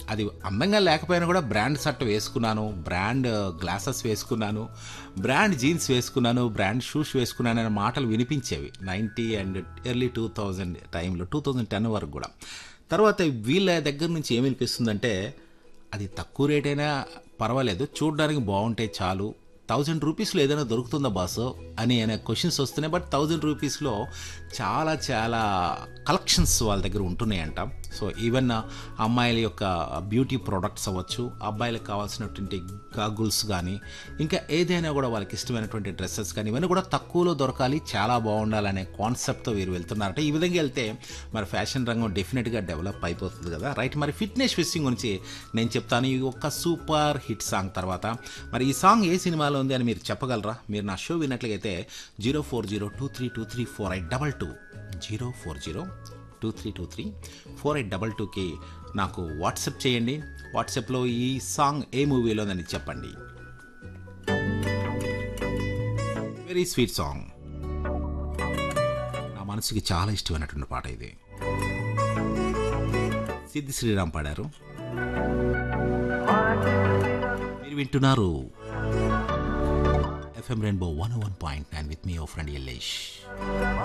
అది అందంగా లేకపోయినా కూడా బ్రాండ్ షర్ట్ వేసుకున్నాను బ్రాండ్ గ్లాసెస్ వేసుకున్నాను బ్రాండ్ జీన్స్ వేసుకున్నాను బ్రాండ్ షూస్ వేసుకున్నాను అనే మాటలు వినిపించేవి ninety and early two thousand టైంలో టూ థౌజండ్ టెన్ వరకు కూడా తర్వాత వీళ్ళ దగ్గర నుంచి ఏమి వినిపిస్తుందంటే అది తక్కువ రేట్ అయినా పర్వాలేదు చూడడానికి బాగుంటే చాలు థౌజండ్ రూపీస్లో ఏదైనా దొరుకుతుందా బాసు అని అనే క్వశ్చన్స్ వస్తున్నాయి బట్ థౌజండ్ రూపీస్లో చాలా చాలా కలెక్షన్స్ వాళ్ళ దగ్గర ఉంటున్నాయంట సో ఈవెన్ అమ్మాయిల యొక్క బ్యూటీ ప్రోడక్ట్స్ అవ్వచ్చు అబ్బాయిలకు కావాల్సినటువంటి గాగుల్స్ కానీ ఇంకా ఏదైనా కూడా వాళ్ళకి ఇష్టమైనటువంటి డ్రెస్సెస్ కానీ ఇవన్నీ కూడా తక్కువలో దొరకాలి చాలా బాగుండాలనే కాన్సెప్ట్తో వీరు వెళ్తున్నారంటే ఈ విధంగా వెళ్తే మరి ఫ్యాషన్ రంగం డెఫినెట్గా డెవలప్ అయిపోతుంది కదా రైట్ మరి ఫిట్నెస్ ఫిస్సింగ్ గురించి నేను చెప్తాను ఈ ఒక్క సూపర్ హిట్ సాంగ్ తర్వాత మరి ఈ సాంగ్ ఏ సినిమాలో ఉంది అని మీరు చెప్పగలరా మీరు నా షో విన్నట్లయితే zero four zero two three two three four eight double two zero four zero two three two three four eight double టూకి నాకు వాట్సాప్ చేయండి వాట్సాప్లో ఈ సాంగ్ ఏ మూవీలోదని చెప్పండి వెరీ స్వీట్ సాంగ్ నా మనసుకి చాలా ఇష్టమైనటువంటి పాట ఇది సిద్ధి శ్రీరామ్ పాడారు మీరు వింటున్నారు FM rainbow one one point nine with మీ ఓ ఫ్రెండ్ ఎల్లేష్